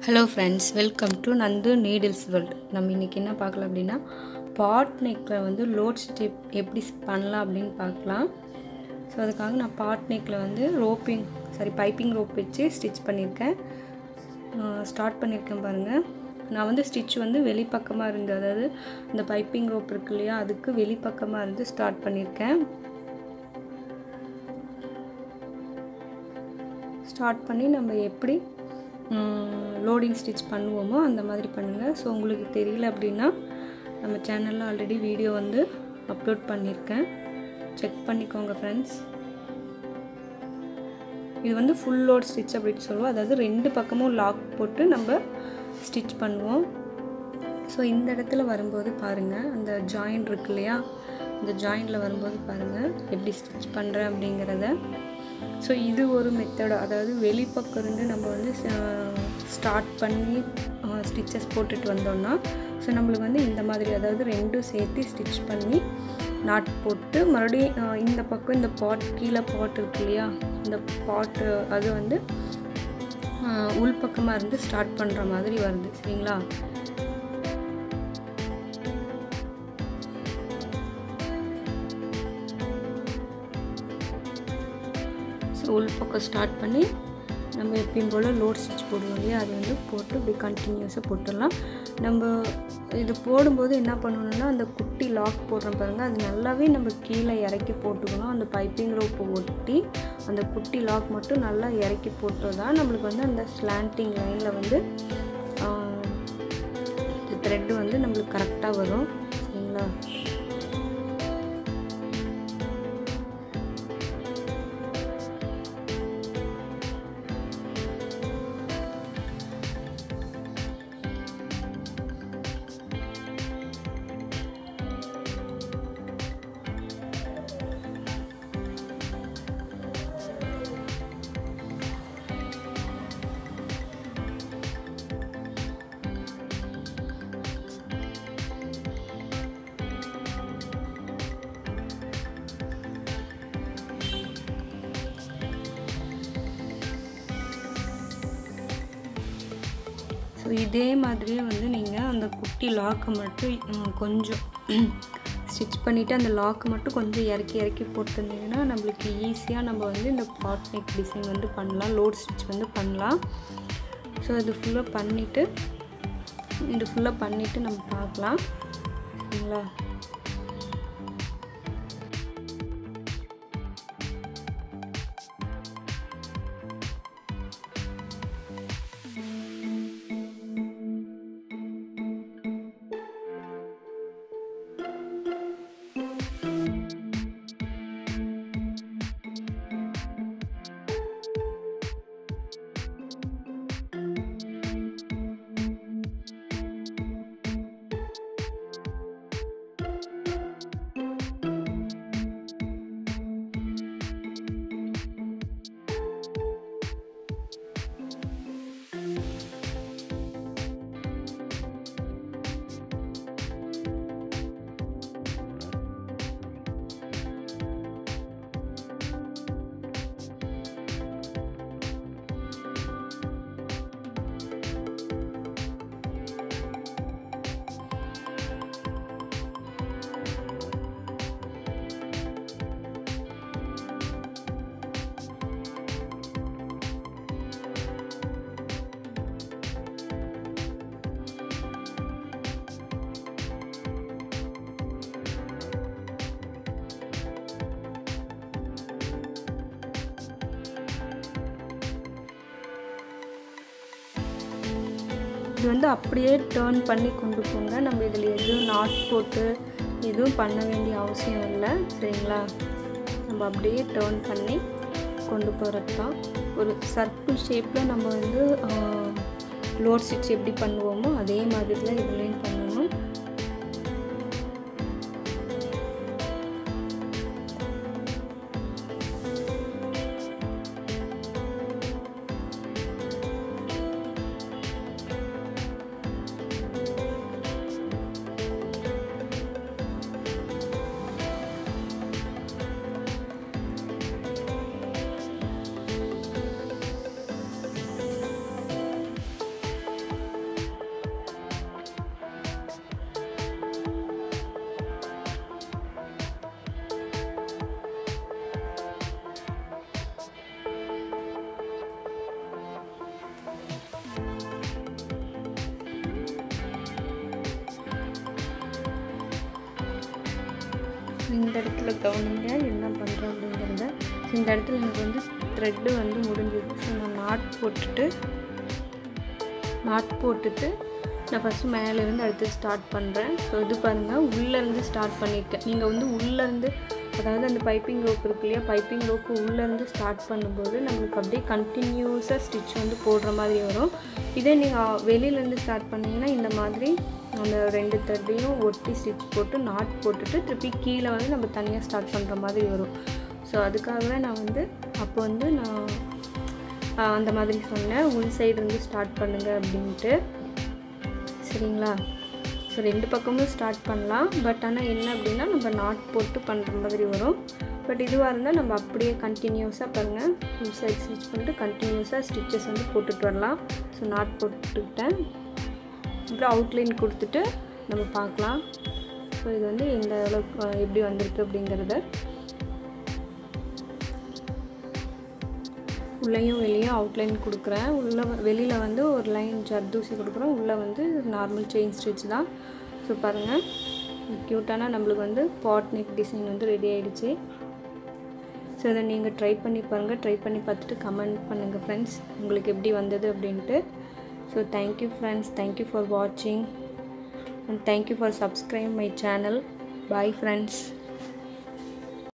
hello friends welcome to Nandu needles world நம்ம இன்றைக்கி என்ன பார்க்கலாம் அப்படின்னா பாட் நெக்கில் வந்து லோட் ஸ்டிப் எப்படி பண்ணலாம் அப்படின்னு பார்க்கலாம் ஸோ அதுக்காக நான் பாட் நெக்கில் வந்து ரோப்பிங் சாரி பைப்பிங் ரோப் வச்சு ஸ்டிச் பண்ணியிருக்கேன் ஸ்டார்ட் பண்ணியிருக்கேன் பாருங்கள் நான் வந்து ஸ்டிச் வந்து வெளிப்பக்கமாக இருந்து அதாவது இந்த பைப்பிங் ரோப் இருக்கு இல்லையா அதுக்கு வெளிப்பக்கமாக இருந்து ஸ்டார்ட் பண்ணியிருக்கேன் ஸ்டார்ட் பண்ணி நம்ம எப்படி லோடிங் ஸ்டிச் பண்ணுவோமோ அந்த மாதிரி பண்ணுங்கள் ஸோ உங்களுக்கு தெரியல அப்படின்னா நம்ம சேனலில் ஆல்ரெடி வீடியோ வந்து அப்லோட் பண்ணியிருக்கேன் செக் பண்ணிக்கோங்க ஃப்ரெண்ட்ஸ் இது வந்து ஃபுல் லோட் ஸ்டிச் அப்படின்னு சொல்லுவோம் அதாவது ரெண்டு பக்கமும் லாக் போட்டு நம்ம ஸ்டிச் பண்ணுவோம் ஸோ இந்த இடத்துல வரும்போது பாருங்கள் அந்த ஜாயிண்ட் இருக்கு இல்லையா இந்த ஜாயிண்டில் வரும்போது பாருங்கள் எப்படி ஸ்டிச் பண்ணுறேன் அப்படிங்கிறத ஸோ இது ஒரு மெத்தடு அதாவது வெளிப்பக்கம் இருந்து நம்ம வந்து ஸ்டார்ட் பண்ணி ஸ்டிச்சஸ் போட்டுட்டு வந்தோம்னா ஸோ நம்மளுக்கு வந்து இந்த மாதிரி அதாவது ரெண்டும் சேர்த்து ஸ்டிச் பண்ணி நாட் போட்டு மறுபடியும் இந்த பக்கம் இந்த பாட் கீழே பாட் இருக்கு இல்லையா இந்த பாட்டு அது வந்து உள் பக்கமாக இருந்து ஸ்டார்ட் பண்ணுற மாதிரி வருது சரிங்களா ஸோ உள் பக்கம் ஸ்டார்ட் பண்ணி நம்ம எப்பயும் போல் லோட் ஸ்டிச் போடுவோம் இல்லையா அது வந்து போட்டு இப்படி கண்டினியூஸாக போட்டுடலாம் நம்ம இது போடும்போது என்ன பண்ணணும்னா அந்த குட்டி லாக் போடுறோம் பாருங்கள் அது நல்லாவே நம்ம கீழே இறக்கி போட்டுக்கணும் அந்த பைப்பிங் ரோப்பை ஒட்டி அந்த குட்டி லாக் மட்டும் நல்லா இறக்கி போட்டோம் தான் நம்மளுக்கு வந்து அந்த ஸ்லாண்டிங் லைனில் வந்து த்ரெட்டு வந்து நம்மளுக்கு கரெக்டாக வரும் சரிங்களா ஸோ இதே மாதிரியே வந்து நீங்கள் அந்த குட்டி லாக்கை மட்டும் கொஞ்சம் ஸ்டிச் பண்ணிவிட்டு அந்த லாக்கை மட்டும் கொஞ்சம் இறக்கி இறக்கி போட்டுருந்தீங்கன்னா நம்மளுக்கு ஈஸியாக நம்ம வந்து இந்த பாட் நெக் டிசைன் வந்து பண்ணலாம் லோட் ஸ்டிச் வந்து பண்ணலாம் ஸோ இது ஃபுல்லாக பண்ணிவிட்டு இது ஃபுல்லாக பண்ணிவிட்டு நம்ம பார்க்கலாம் சரிங்களா இது வந்து அப்படியே டேர்ன் பண்ணி கொண்டு போங்க நம்ம இதில் எதுவும் நாட் போட்டு எதுவும் பண்ண வேண்டிய அவசியம் இல்லை சரிங்களா நம்ம அப்படியே டேர்ன் பண்ணி கொண்டு போகிறது தான் ஒரு சர்க்கிள் ஷேப்பில் நம்ம வந்து லோட் ஸ்டிச் எப்படி பண்ணுவோமோ அதே மாதிரி தான் இதுலேயும் பண்ணணும் ஸோ இந்த இடத்துல கவனிங்க என்ன பண்ணுறேன் அப்படிங்கிறத ஸோ இந்த இடத்துல எனக்கு வந்து த்ரெட்டு வந்து முடிஞ்சிருக்கு ஸோ நான் நாட் போட்டுட்டு நாட் போட்டுட்டு நான் ஃபஸ்ட்டு மேலேருந்து அடுத்து ஸ்டார்ட் பண்ணுறேன் ஸோ இது பாருங்கள் உள்ளேருந்து ஸ்டார்ட் பண்ணியிருக்கேன் நீங்கள் வந்து உள்ளேருந்து அதாவது அந்த பைப்பிங் ரோப் இருக்கு இல்லையா பைப்பிங் ரோப்பு உள்ளேருந்து ஸ்டார்ட் பண்ணும்போது நம்மளுக்கு அப்படியே கண்டினியூஸாக ஸ்டிச் வந்து போடுற மாதிரி வரும் இதே நீங்கள் வெளியிலேருந்து ஸ்டார்ட் பண்ணிங்கன்னா இந்த மாதிரி அந்த ரெண்டு த்ரெட்டையும் ஒட்டி ஸ்டிச் போட்டு நாட் போட்டுட்டு திருப்பி கீழே வந்து நம்ம தனியாக ஸ்டார்ட் பண்ணுற மாதிரி வரும் ஸோ அதுக்காக தான் நான் வந்து அப்போ வந்து நான் ஆஹ், அந்த மாதிரி சொன்னேன் உள் சைடு இருந்து ஸ்டார்ட் பண்ணுங்க அப்படின்ட்டு சரிங்களா ஸோ ரெண்டு பக்கமும் ஸ்டார்ட் பண்ணலாம் பட் ஆனால் என்ன அப்படின்னா நம்ம நாட் போட்டு பண்ணுற மாதிரி வரும் பட் இதுவாக இருந்தால் நம்ம அப்படியே கண்டினியூஸாக பாருங்கள் ஃபுல் சைட் ஸ்டிச் பண்ணிட்டு கண்டினியூஸாக ஸ்டிச்சஸ் வந்து போட்டுட்டு வரலாம் ஸோ நாட் போட்டுக்கிட்டேன் அப்புறம் அவுட்லைன் கொடுத்துட்டு நம்ம பார்க்கலாம் ஸோ இது வந்து எந்த அளவுக்கு அஹ், எப்படி வந்திருக்கு அப்படிங்கிறத உள்ளேயும் வெளியும் அவுட்லைன் கொடுக்குறேன் உள்ளே வெளியில் வந்து ஒரு லைன் ஜர்தூசி கொடுக்குறோம் உள்ளே வந்து நார்மல் செயின் ஸ்டிச் தான் ஸோ பாருங்கள் க்யூட்டான நம்மளுக்கு வந்து பாட் நெக் டிசைன் வந்து ரெடி ஆயிடுச்சு ஸோ இதை நீங்கள் ட்ரை பண்ணி பாருங்கள் ட்ரை பண்ணி பார்த்துட்டு கமெண்ட் பண்ணுங்கள் ஃப்ரெண்ட்ஸ் உங்களுக்கு எப்படி வந்தது அப்படின்ட்டு so thank you friends thank you for வாட்சிங் and thank you for subscribe my channel bye friends